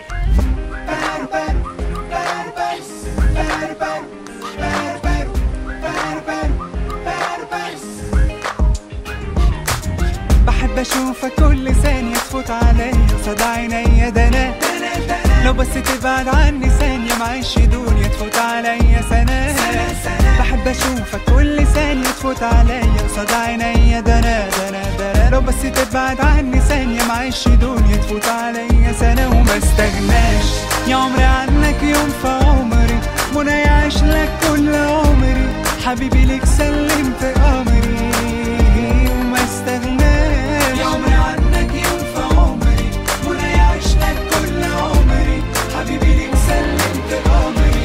بحب اشوفك كل ثانية تفوت عليا قصاد عينيا ده انا لو بس تبعد عني ثانية معيش دنيا تفوت عليا سنة بحب اشوفك كل ثانية تفوت عليا قصاد عينيا ده انا ده انا ده انا لو بس تبعد عني ثانية معيش دنيا تفوت عليا سنة وما استغناش يا عمري عنك يوم في عمري منى يعيش لك كل عمري حبيبي ليك سلمت امري وما استغناش يا عمري عنك يوم في عمري منى يعيش لك كل عمري حبيبي ليك سلمت امري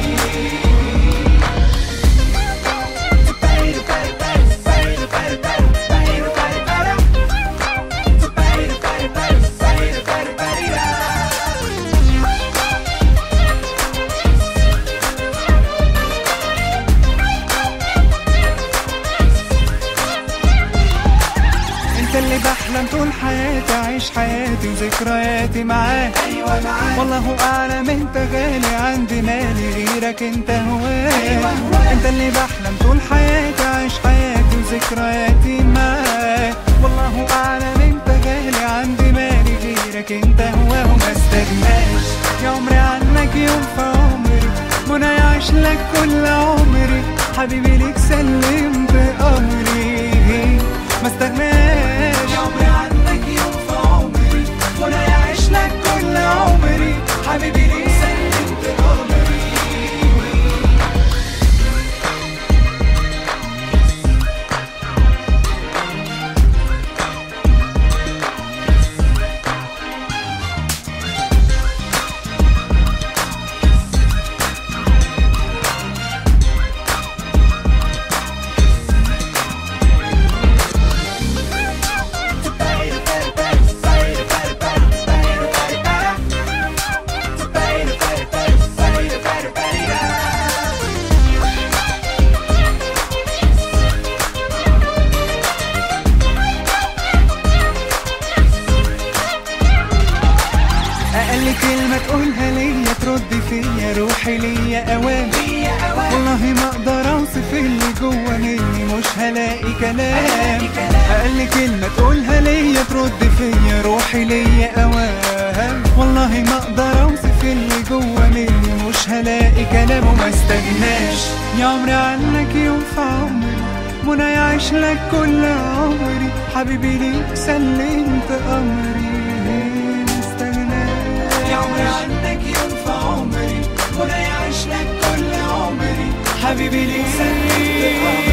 انت اللي بحلم طول حياتي اعيش حياتي وذكرياتي معاك ايوه معاك والله اعلم انت غالي عندي مالي غيرك انت هواك أيوة انت اللي بحلم طول حياتي اعيش حياتي وذكرياتي معاك والله اعلم انت غالي عندي مالي غيرك انت هواه وما استغناش يا عمري عنك يوم في عمري منى يعيش لك كل عمري حبيبي ليك سلمت امري ما استغناش يا عمري عنك يوم في عمري وانا يعيش لك كل عمري حبيبي ليه سلمت امري أقل كلمة تقولها ليا ترد فيا روحي ليا أوام والله ما أقدر أوصف اللي جوا مني مش هلاقي كلام أقل كلمة تقولها ليا ترد فيا روحي ليا أوام والله ما أقدر أوصف اللي جوا مني مش هلاقي كلام وما استغناش يا عمري عنك يوم في عمري منى يعيش لك كل عمري حبيبي ليك سلمت أمري ما استغناش يا عمري عنك يوم في عمري منى يعيش لك كل عمري حبيبي ليك سلمت أمري